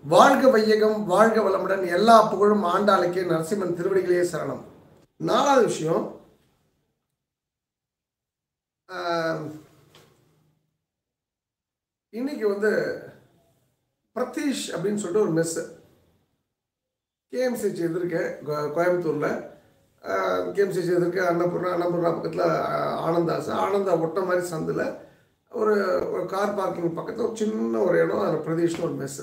வாழ்க வையகம் வாழ்க வளமுடன் எல்லா புகழும் ஆண்டாளுக்கே நரசிம்மன் திருவடிகளே சரணம் நாலாவது விஷயம் ஆஹ், இன்னைக்கு வந்து பிரதீஷ் அப்படின்னு சொல்லிட்டு ஒரு மெஸ்ஸு கேஎம்சிஹெச் எதிர்க்க கோ- கோயம்புத்தூரில் கேஎம்சிஹெச் எதிர்க்க அன்னபூர்ணா அன்னபூர்ணா பக்கத்தில் ஆனந்தாஸ் ஆனந்தா ஒட்ட மாதிரி சந்தில் ஒரு ஒரு கார் பார்க்கிங் பக்கத்தில் ஒரு சின்ன ஒரு இடம் அதில் பிரதீஷ்னு ஒரு மெஸ்ஸு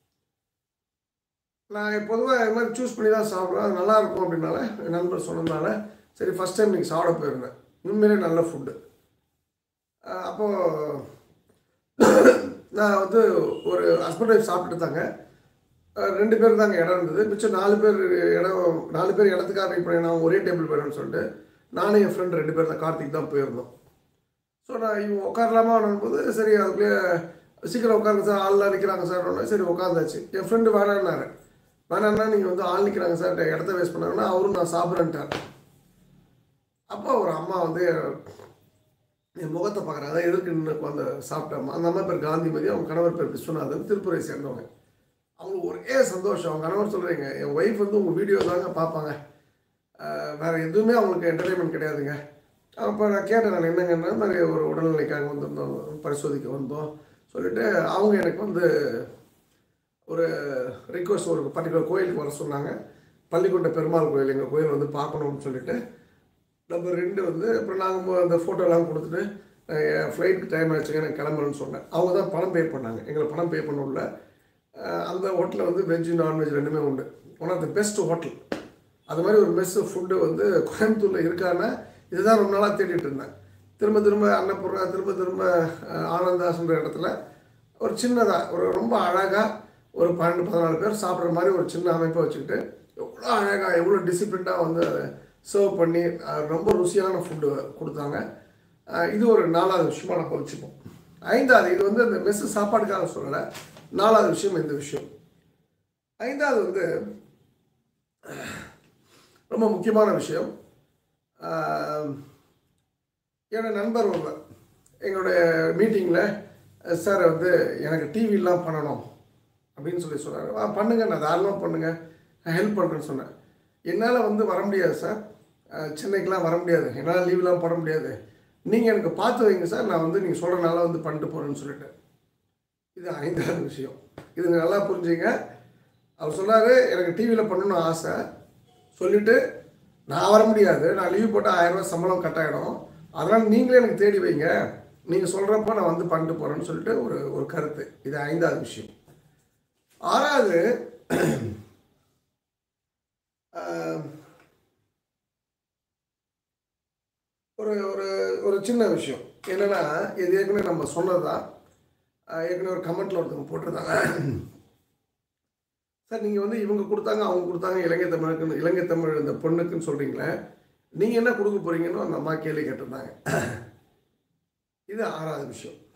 நான் பொதுவாக இது மாதிரி சூஸ் பண்ணி தான் சாப்பிடுவேன் அது நல்லா இருக்கும் அப்படின்னால என் நண்பர் சொன்னதுனால சரி ஃபஸ்ட் டைம் நீங்கள் சாப்பிட போயிருந்தேன் உண்மையிலே நல்ல ஃபுட்டு அப்போது நான் வந்து ஒரு ஹஸ்பண்ட் ஒய்ஃப் சாப்பிட்டு தாங்க அஹ் ரெண்டு பேர் தாங்க இடம் இருந்தது மிச்சம் நாலு பேர் இடம் நாலு பேர் இடத்துக்காக வெயிட் பண்ணி நான் ஒரே டேபிள் போயிடும்னு சொல்லிட்டு நானும் என் ஃப்ரெண்ட் ரெண்டு பேர் தான் கார்த்திக் தான் போயிருந்தோம் ஸோ நான் இவங்க உட்காரலாமா போது சரி அதுக்குள்ளேயே சீக்கிரம் உட்காருங்க சார் ஆள்லாம் நிற்கிறாங்க சார் சரி உட்காந்தாச்சு என் ஃப்ரெண்டு வேணான்னாரு வேணான்னா நீங்கள் வந்து ஆள் நிற்கிறாங்க சார் இடத்த வேஸ்ட் பண்ணாங்கன்னா அவரும் நான் சாப்பிட்றேன்ட்டார் அப்போ ஒரு அம்மா வந்து என் முகத்தை பார்க்குறாங்க அதான் எதுக்கு நின்று உட்காந்து சாப்பிட்டேன் அந்த அம்மா பேர் காந்திமதி அவங்க கணவர் பேர் விஸ்வநாதன் திருப்பூரை சேர்ந்தவங்க அவங்களுக்கு ஒரே சந்தோஷம் அவங்க கணவர் சொல்கிறீங்க என் ஒய்ஃப் வந்து உங்கள் வீடியோ தாங்க பார்ப்பாங்க ஆஹ் வேற எதுவுமே அவங்களுக்கு என்டர்டைன்மெண்ட் கிடையாதுங்க அப்போ நான் கேட்டேன் நான் என்னங்கன்னா இந்த மாதிரி ஒரு உடல்நிலைக்காக வந்திருந்தோம் பரிசோதிக்க வந்தோம் சொல்லிட்டு அவங்க எனக்கு வந்து ஒரு ரிக்வஸ்ட் ஒரு பர்டிகுலர் கோயிலுக்கு வர சொன்னாங்க பள்ளிக்கொண்ட பெருமாள் கோயில் எங்கள் கோயில் வந்து பார்க்கணும்னு சொல்லிட்டு நம்பர் ரெண்டு வந்து அப்புறம் நாங்கள் அந்த ஃபோட்டோலாம் கொடுத்துட்டு ஃப்ளைட்டுக்கு டைம் ஆச்சுங்க எனக்கு கிளம்புறேன்னு சொன்னேன் அவங்க தான் பணம் பே பண்ணாங்க எங்களை பணம் பே பண்ண உள்ள அஹ் அந்த ஹோட்டலில் வந்து வெஜ்ஜு நான்வெஜ் ரெண்டுமே உண்டு one of the best hotel அது மாதிரி ஒரு மெஸ் ஃபுட்டு வந்து கோயம்புத்தூரில் இருக்கான்னா இதுதான் ரொம்ப நாளாக தேடிட்டு இருந்தேன் திரும்ப திரும்ப அன்னபூர்ணா திரும்ப திரும்ப அஹ், ஆனந்தாஸ்ன்ற இடத்துல ஒரு சின்னதாக ஒரு ரொம்ப அழகாக ஒரு பன்னெண்டு பதினாலு பேர் சாப்பிட்ற மாதிரி ஒரு சின்ன அமைப்பை வச்சுக்கிட்டு எவ்வளோ அழகாக எவ்வளோ டிசிப்ளின்டாக வந்து அதை சர்வ் பண்ணி அஹ், ரொம்ப ருசியான ஃபுட்டு கொடுத்தாங்க அஹ், இது ஒரு நாலாவது விஷயமா நம்ம வச்சுப்போம் ஐந்தாவது இது வந்து அந்த மெஸ்ஸு சாப்பாடுக்காக சொல்லலை நாலாவது விஷயம் இந்த விஷயம் ஐந்தாவது வந்து ரொம்ப முக்கியமான விஷயம் ஆஹ், என்னோட நண்பர் ஒருவர் எங்களுடைய மீட்டிங்கில் சார் வந்து எனக்கு டிவிலாம் பண்ணணும் அப்படின்னு சொல்லி சொன்னார் "ஆ, பண்ணுங்க நான் தாராளமாக பண்ணுங்க நான் ஹெல்ப் பண்ணுறேன்னு சொன்னேன் என்னால் வந்து வர முடியாது சார் அஹ், சென்னைக்கெலாம் வர முடியாது என்னால் லீவ்லாம் போட முடியாது நீங்கள் எனக்கு பார்த்து வைங்க சார் நான் வந்து நீங்கள் சொல்கிறனால வந்து பண்ணிட்டு போகிறேன்னு சொல்லிட்டு இது ஐந்தாவது விஷயம் இது நல்லா புரிஞ்சுங்க அவர் சொன்னார் எனக்கு டிவியில் பண்ணணும்னு ஆசை சொல்லிவிட்டு நான் வர முடியாது நான் லீவ் போட்டால் ஆயிரரூபா சம்பளம் கட் ஆகிடும் அதனால் நீங்களே எனக்கு தேடி வைங்க நீங்கள் சொல்கிறப்போ நான் வந்து பண்ணிட்டு போகிறேன்னு சொல்லிட்டு ஒரு ஒரு கருத்து இது ஐந்தாவது விஷயம் ஆறாவது ஆஹ், ஒரு ஒரு ஒரு சின்ன விஷயம் என்னென்னா இது ஏற்கனவே நம்ம சொன்னது தான் ஏற்கனவே ஒரு கமெண்ட்டில் ஒருத்தவங்க போட்டிருந்தாங்க சார் நீங்கள் வந்து இவங்க கொடுத்தாங்க அவங்க கொடுத்தாங்க இலங்கை தமிழுக்குன்னு இலங்கை தமிழ் இந்த பொண்ணுக்குன்னு சொல்கிறீங்களே நீங்கள் என்ன கொடுக்க போகிறீங்கன்னு அந்த அம்மா கேள்வி கேட்டிருந்தாங்க இது ஆறாவது விஷயம்